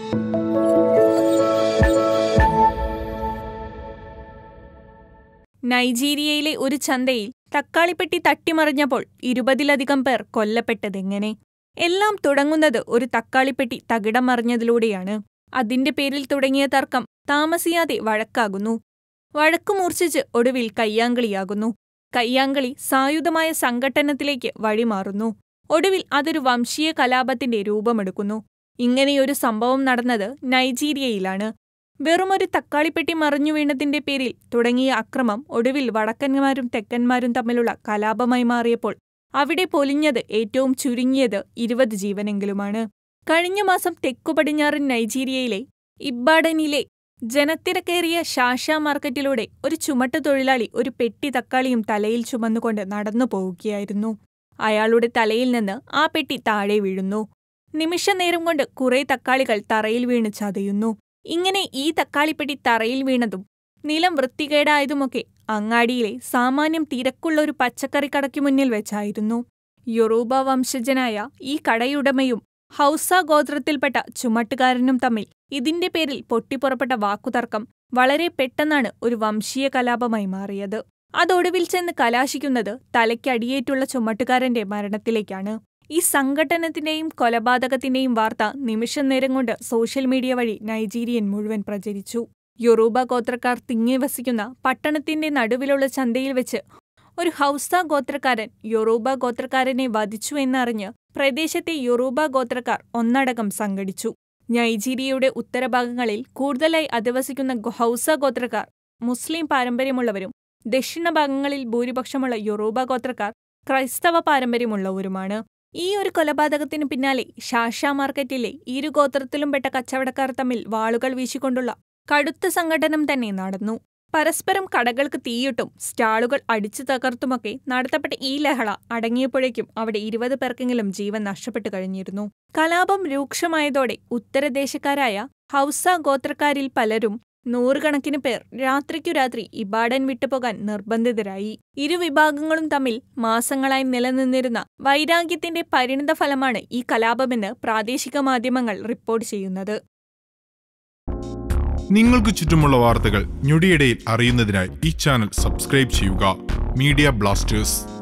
നൈജീരിയയിലെ ഒരു ചന്തയിൽ തക്കാളിപ്പെട്ടി തട്ടിമറിഞ്ഞപ്പോൾ ഇരുപതിലധികം പേർ കൊല്ലപ്പെട്ടതെങ്ങനെ എല്ലാം തുടങ്ങുന്നത് ഒരു തക്കാളിപ്പെട്ടി തകിടം മറിഞ്ഞതിലൂടെയാണ് അതിന്റെ പേരിൽ തുടങ്ങിയ തർക്കം താമസിയാതെ വഴക്കാകുന്നു വഴക്കു മൂർച്ഛിച്ച് ഒടുവിൽ കയ്യാങ്കളിയാകുന്നു കയ്യാങ്കളി സായുധമായ സംഘട്ടനത്തിലേക്ക് വഴിമാറുന്നു ഒടുവിൽ അതൊരു വംശീയ കലാപത്തിന്റെ രൂപമെടുക്കുന്നു ഇങ്ങനെയൊരു സംഭവം നടന്നത് നൈജീരിയയിലാണ് വെറുമൊരു തക്കാളിപ്പെട്ടി മറിഞ്ഞു വീണതിന്റെ പേരിൽ തുടങ്ങിയ അക്രമം ഒടുവിൽ വടക്കന്മാരും തെക്കന്മാരും തമ്മിലുള്ള കലാപമായി മാറിയപ്പോൾ അവിടെ പൊലിഞ്ഞത് ഏറ്റവും ചുരുങ്ങിയത് ഇരുപത് ജീവനെങ്കിലുമാണ് കഴിഞ്ഞ മാസം തെക്കുപടിഞ്ഞാറൻ നൈജീരിയയിലെ ഇബ്ബാഡനിലെ ജനത്തിരക്കേറിയ ഷാഷ മാർക്കറ്റിലൂടെ ഒരു ചുമട്ട് തൊഴിലാളി ഒരു പെട്ടി തക്കാളിയും തലയിൽ ചുമന്നുകൊണ്ട് നടന്നു പോവുകയായിരുന്നു അയാളുടെ തലയിൽ നിന്ന് ആ പെട്ടി താഴെ വീഴുന്നു നിമിഷനേരം കൊണ്ട് കുറെ തക്കാളികൾ തറയിൽ വീണ് ചതയുന്നു ഇങ്ങനെ ഈ തക്കാളിപ്പെട്ടി തറയിൽ വീണതും നിലം വൃത്തികേടായതുമൊക്കെ അങ്ങാടിയിലെ സാമാന്യം തിരക്കുള്ള ഒരു പച്ചക്കറി കടയ്ക്ക് മുന്നിൽ വെച്ചായിരുന്നു യൊറൂബ വംശജനായ ഈ കടയുടമയും ഹൗസ ഗോത്രത്തിൽപ്പെട്ട ചുമട്ടുകാരനും തമ്മിൽ ഇതിന്റെ പേരിൽ പൊട്ടിപ്പുറപ്പെട്ട വാക്കുതർക്കം വളരെ പെട്ടെന്നാണ് ഒരു വംശീയ കലാപമായി മാറിയത് അതൊടുവിൽ ചെന്ന് കലാശിക്കുന്നത് തലയ്ക്കടിയേറ്റുള്ള ചുമട്ടുകാരന്റെ മരണത്തിലേക്കാണ് ഈ സംഘട്ടനത്തിന്റെയും കൊലപാതകത്തിന്റെയും വാർത്ത നിമിഷം നേരം കൊണ്ട് സോഷ്യൽ മീഡിയ വഴി നൈജീരിയൻ മുഴുവൻ പ്രചരിച്ചു യൊറൂബ ഗോത്രക്കാർ തിങ്ങി വസിക്കുന്ന പട്ടണത്തിന്റെ നടുവിലുള്ള ചന്തയിൽ വെച്ച് ഒരു ഹൗസ ഗോത്രക്കാരൻ യൊറൂബ ഗോത്രക്കാരനെ വധിച്ചു എന്നറിഞ്ഞ് പ്രദേശത്തെ യൊറൂബ ഗോത്രക്കാർ ഒന്നടങ്കം സംഘടിച്ചു നൈജീരിയയുടെ ഉത്തരഭാഗങ്ങളിൽ കൂടുതലായി അധിവസിക്കുന്ന ഹൗസ ഗോത്രക്കാർ മുസ്ലിം പാരമ്പര്യമുള്ളവരും ദക്ഷിണ ഭാഗങ്ങളിൽ ഭൂരിപക്ഷമുള്ള യൊറൂബ ഗോത്രക്കാർ ക്രൈസ്തവ പാരമ്പര്യമുള്ളവരുമാണ് ഈ ഒരു കൊലപാതകത്തിനു പിന്നാലെ ഷാഷ മാർക്കറ്റിലെ ഇരു ഗോത്രത്തിലും പെട്ട കച്ചവടക്കാർ തമ്മിൽ വാളുകൾ വീശിക്കൊണ്ടുള്ള കടുത്ത സംഘടനം തന്നെ നടന്നു പരസ്പരം കടകൾക്ക് തീയിട്ടും സ്റ്റാളുകൾ അടിച്ചു തകർത്തുമൊക്കെ നടത്തപ്പെട്ട ഈ ലഹള അടങ്ങിയപ്പോഴേക്കും അവിടെ ഇരുപത് പേർക്കെങ്കിലും ജീവൻ നഷ്ടപ്പെട്ടു കഴിഞ്ഞിരുന്നു കലാപം രൂക്ഷമായതോടെ ഉത്തരദേശക്കാരായ ഹൗസ ഗോത്രക്കാരിൽ പലരും നൂറുകണക്കിന് പേർ രാത്രിക്കു രാത്രി ഇബാഡൻ വിട്ടുപോകാൻ നിർബന്ധിതരായി ഇരുവിഭാഗങ്ങളും തമ്മിൽ മാസങ്ങളായി നിലനിന്നിരുന്ന വൈരാഗ്യത്തിന്റെ പരിണിതഫലമാണ് ഈ കലാപമെന്ന് പ്രാദേശിക മാധ്യമങ്ങൾ റിപ്പോർട്ട് ചെയ്യുന്നത് നിങ്ങൾക്ക് ചുറ്റുമുള്ള വാർത്തകൾ ഞൊടിയിടയിൽ അറിയുന്നതിനായി ഈ ചാനൽ സബ്സ്ക്രൈബ് ചെയ്യുക മീഡിയ ബ്ലാസ്റ്റേഴ്സ്